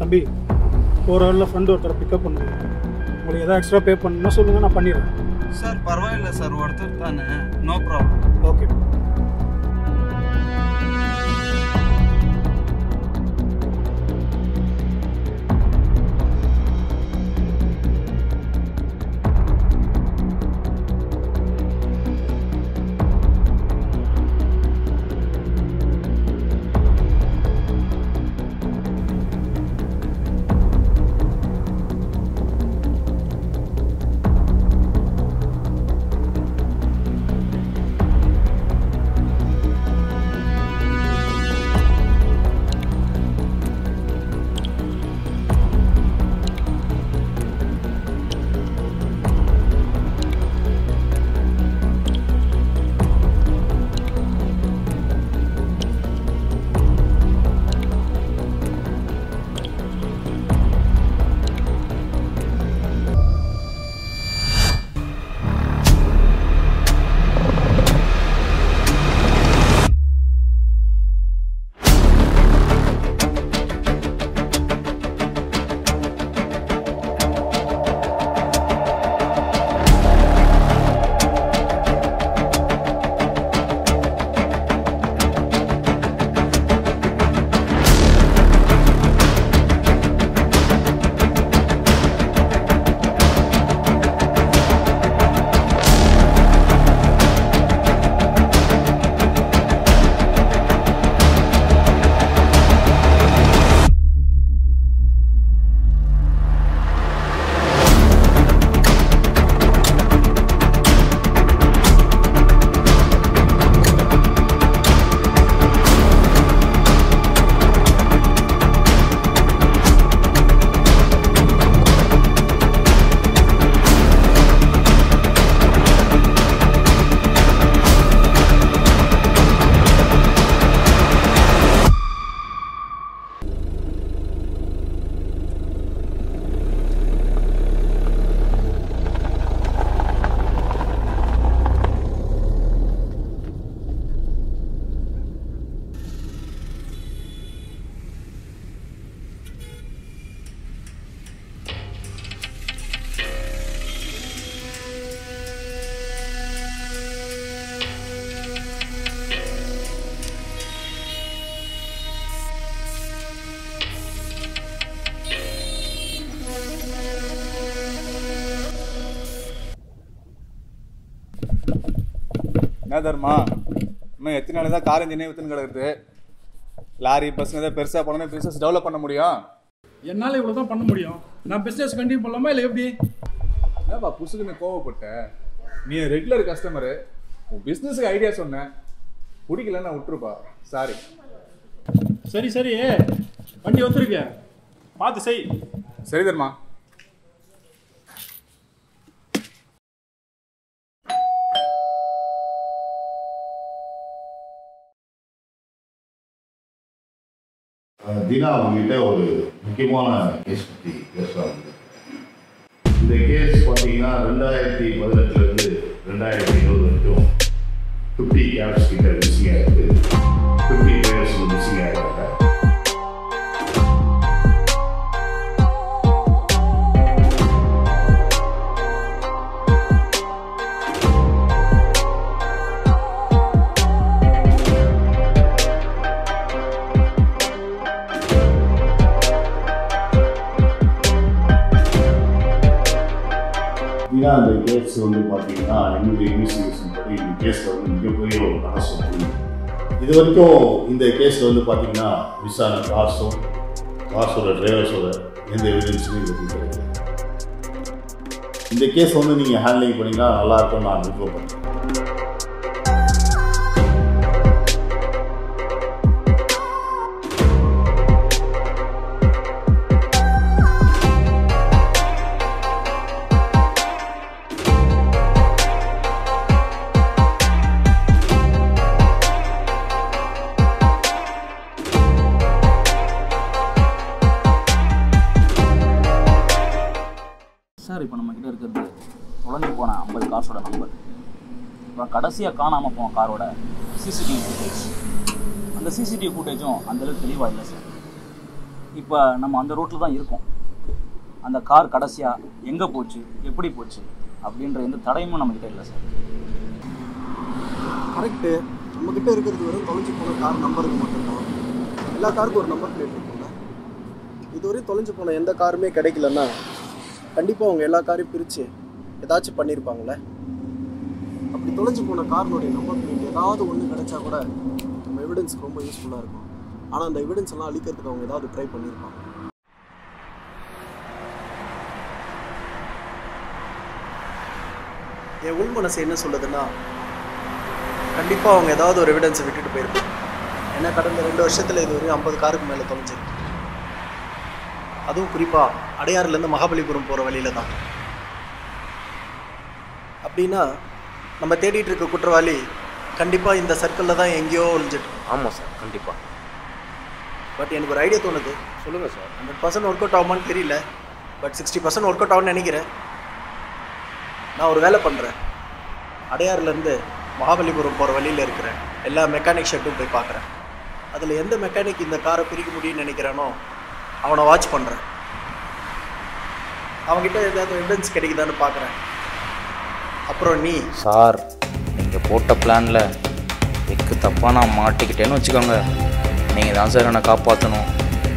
தம்பி ஒரு ஹவரில் ஃப்ரெண்டு ஒருத்தரை பிக்கப் பண்ணுங்க உங்களுக்கு எதாவது எக்ஸ்ட்ரா பே பண்ணணும்னா சொல்லுங்கள் நான் பண்ணிடுறேன் ಸರ್ ಪರವಾಗಿಲ್ಲ ಸರ್ ಹೊಡ್ತಾರೆ ತಾನೆ ನೋ ಪ್ರಾಬ್ಲಮ್ ஓகே என்ன தர்மா இன்னும் எத்தனை நாள் தான் கார் இன்ஜினே வித்துன்னு கிடக்குது லாரி பஸ் ஏதாவது பெருசாக போனோம்னா பிஸ்னஸ் டெவலப் பண்ண முடியும் என்னால் இவ்வளோ தான் பண்ண முடியும் நான் பிஸ்னஸ் கண்டினியூ பண்ணலாமா இல்லை எப்படி என்னப்பா புசுக்குன்னு கோவப்பட்ட நீ ரெகுலர் கஸ்டமரு உன் பிஸ்னஸுக்கு ஐடியா சொன்னேன் பிடிக்கலன்னா விட்டுருப்பா சாரி சரி சரி வண்டி வந்துருக்க பார்த்து செய் சரி தர்மா அஹ் தினா அவங்ககிட்ட ஒரு முக்கியமான கேஸ் பற்றி பேசுகிறாங்க இந்த கேஸ் பார்த்தீங்கன்னா ரெண்டாயிரத்தி பதினெட்டுலேருந்து ரெண்டாயிரத்தி இருபது வரைக்கும் ஃபிஃப்டி கேப்ஸ் கிட்ட மிஸ்ஸிங் ஆயிருக்கு ஃபிஃப்டி பேர்ஸ் மிஸ்ஸிங் ஆயிருக்காங்க தினா அந்த கேஸ் வந்து பார்த்தீங்கன்னா எங்களுடைய இன்வெஸ்டிகேஷன் படி இந்த கேஸில் வந்து மிகப்பெரிய ஒரு ரகசியம் புரியுது. இது வரைக்கும் இந்த கேஸில் வந்து பார்த்தீங்கன்னா மிஸ் ஆன கார்ஸோ கார்ஸோட டிரைவர்ஸோட எந்த எவிடன்ஸுமே இது வரைக்கும் கிடைக்கல இந்த கேஸ் வந்து நீங்கள் ஹேண்ட்லிங் பண்ணீங்கன்னா நல்லா இருக்கும்னு நான் விருப்பப்படுறேன் சார் இப்போ நம்ம கிட்ட இருக்கிறது தொலைஞ்சு போன ஐம்பது காசோட நம்பர் அப்புறம் கடைசியாக காணாமல் போன காரோட சிசிடிவி ஃபுட்டேஜ் அந்த சிசிடிவி ஃபுட்டேஜும் அந்தளவுக்கு தெளிவாக இல்லை சார் இப்போ நம்ம அந்த ரூட்டில் தான் இருக்கோம் அந்த கார் கடைசியாக எங்கே போச்சு எப்படி போச்சு அப்படின்ற எந்த தடையுமும் நம்மக்கிட்ட இல்லை சார் கரெக்டு நம்மக்கிட்ட இருக்கிறது வெறும் தொலைஞ்சு போன கார் நம்பருக்கு மட்டும்தான் எல்லா காருக்கும் ஒரு நம்பர் பிளேட் இருக்கும்ல இதுவரையும் தொலைஞ்சு போன எந்த காருமே கிடைக்கலன்னா கண்டிப்பாக அவங்க எல்லா காரையும் பிரித்து ஏதாச்சும் பண்ணியிருப்பாங்களே அப்படி தொலைஞ்சு போன காரினுடைய நம்பர் பிளேட் ஏதாவது ஒன்று கிடைச்சா கூட நம்ம எவிடன்ஸ்க்கு ரொம்ப யூஸ்ஃபுல்லாக இருக்கும் ஆனால் அந்த எவிடன்ஸ் எல்லாம் அழிக்கிறதுக்கு அவங்க ஏதாவது ட்ரை பண்ணியிருப்பாங்க என் உள் மனசு என்ன சொல்லுதுன்னா கண்டிப்பாக அவங்க ஏதாவது ஒரு எவிடன்ஸை விட்டுட்டு போயிருப்பாங்க ஏன்னா கடந்த ரெண்டு வருஷத்தில் இது வரையும் ஐம்பது காருக்கு மேலே தொலைஞ்சிருக்கு அதுவும் குறிப்பாக அடையாறுலேருந்து மகாபலிபுரம் போகிற வழியில தான் அப்படின்னா நம்ம தேடிட்டு இருக்க குற்றவாளி கண்டிப்பாக இந்த சர்க்கிளில் தான் எங்கேயோ ஒளிஞ்சிட்டு ஆமாம் சார் கண்டிப்பாக பட் எனக்கு ஒரு ஐடியா தோணுது சொல்லுங்கள் sir hundred percent work out ஆகுமான்னு தெரியல but sixty percent work out ஆகும்னு நினைக்கிறேன் நான் ஒரு வேலை பண்ணுறேன் அடையாறுலேருந்து மகாபலிபுரம் போகிற வழியில் இருக்கிற எல்லா மெக்கானிக் ஷெட்டும் போய் பார்க்குறேன் அதில் எந்த மெக்கானிக் இந்த காரை பிரிக்க முடியும்னு நினைக்கிறானோ அவனை வாட்ச் பண்ணுறேன் அவன்கிட்ட ஏதாவது எவிடன்ஸ் கிடைக்குதான்னு பார்க்குறேன் அப்புறம் நீ சார் நீங்கள் போட்ட பிளானில் எக்கு தப்பாக நான் மாட்டிக்கிட்டேன்னு வச்சுக்கோங்க நீங்கள் தான் சார் என்னை காப்பாற்றணும்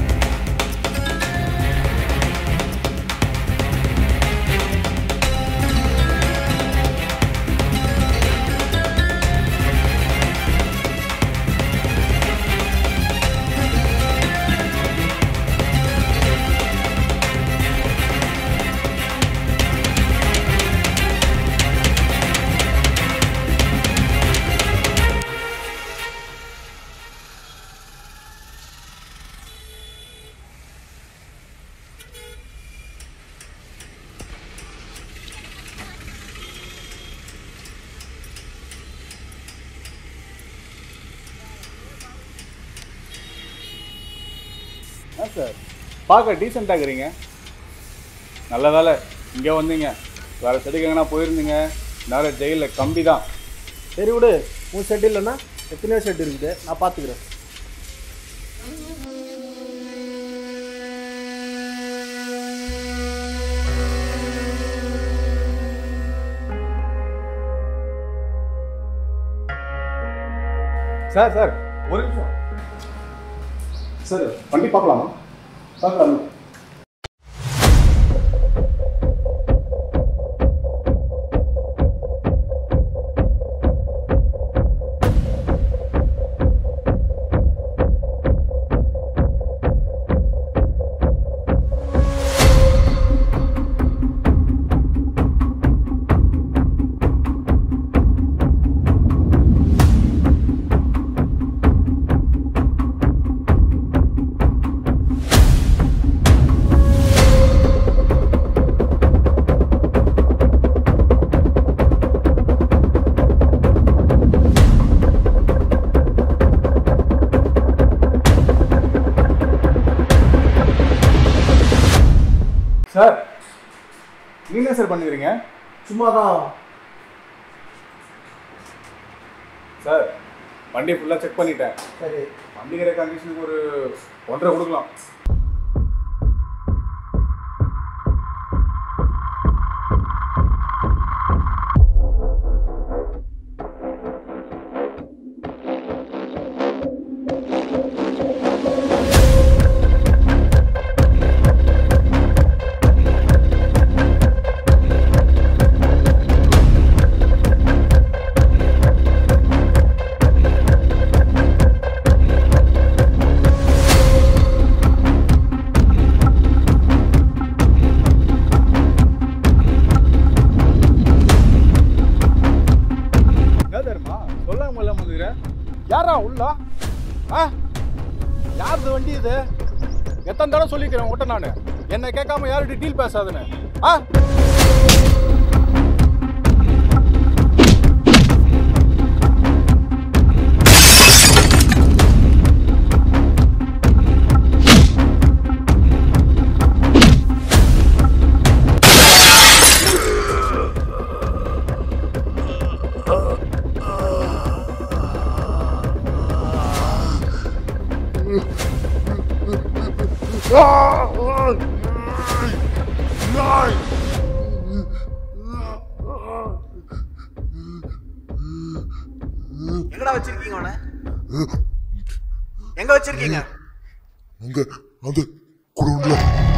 ஆ சார் பார்க்க டீசெண்டாக இருக்கிறீங்க நல்ல வேலை இங்கே வந்தீங்க வேறு செடிக்கு எங்கன்னா போயிருந்தீங்க நேரம் ஜெயிலில் கம்பி தான் சரி விடு உன் ஷெட் இல்லைன்னா எத்தனையோ ஷெட் இருக்குது நான் பார்த்துக்கிறேன் சார் சார் ஒரு நிமிஷம் சார் வண்டி பார்க்கலாமா பார்க்கலாமா சார் நீங்க என்ன சார் பண்ணுறீங்க சும்மா தான் சார் வண்டி ஃபுல்லாக செக் பண்ணிட்டேன் சரி வண்டிக்கிற கண்டிஷனுக்கு ஒரு ஒன்றரை கொடுக்கலாம் என்ன தெரியுமா சொல்லாம இல்லாம வந்துக்கிற யாரா உள்ளா ஆ யாருது வண்டி இது எத்தனை தடவை சொல்லிக்கிறேன் உட்ட நான் என்னை கேட்காம யார்கிட்ட டீல் பேசாதுன்னு ஆ எங்கடா வச்சிருக்கீங்க அவனை எங்க வச்சிருக்கீங்க அங்க அந்த குடோன்ல